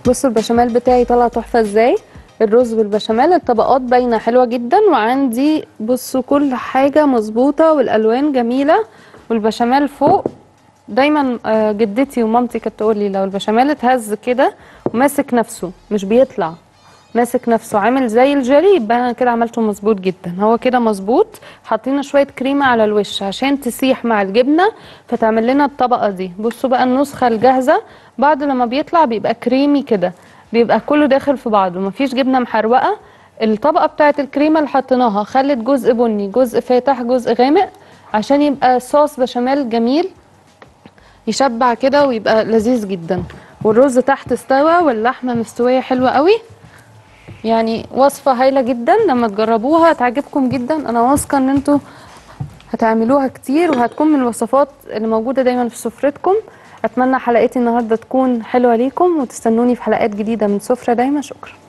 بصوا البشاميل بتاعي طلع تحفه ازاي الرز بالبشاميل الطبقات باينه حلوه جدا وعندي بصوا كل حاجه مظبوطه والالوان جميله والبشاميل فوق دايما آه، جدتي ومامتي كانت تقول لي لو البشاميل اتهز كده وماسك نفسه مش بيطلع ماسك نفسه عامل زي الجيلي يبقى انا كده عملته مظبوط جدا هو كده مظبوط حاطين شويه كريمه على الوش عشان تسيح مع الجبنه فتعمل لنا الطبقه دي بصوا بقى النسخه الجاهزه بعد لما بيطلع بيبقى كريمي كده بيبقى كله داخل في بعضه مفيش جبنه محروقه الطبقه بتاعه الكريمه اللي حطيناها خلت جزء بني جزء فاتح جزء غامق عشان يبقى صوص بشاميل جميل يشبع كده ويبقى لذيذ جدا والرز تحت استوى واللحمه مستويه حلوه قوي يعني وصفه هايله جدا لما تجربوها هتعجبكم جدا انا واثقه ان انتوا هتعملوها كتير وهتكون من الوصفات اللي موجوده دايما في سفرتكم اتمنى حلقتي النهارده تكون حلوه ليكم وتستنوني في حلقات جديده من سفره دايما شكرا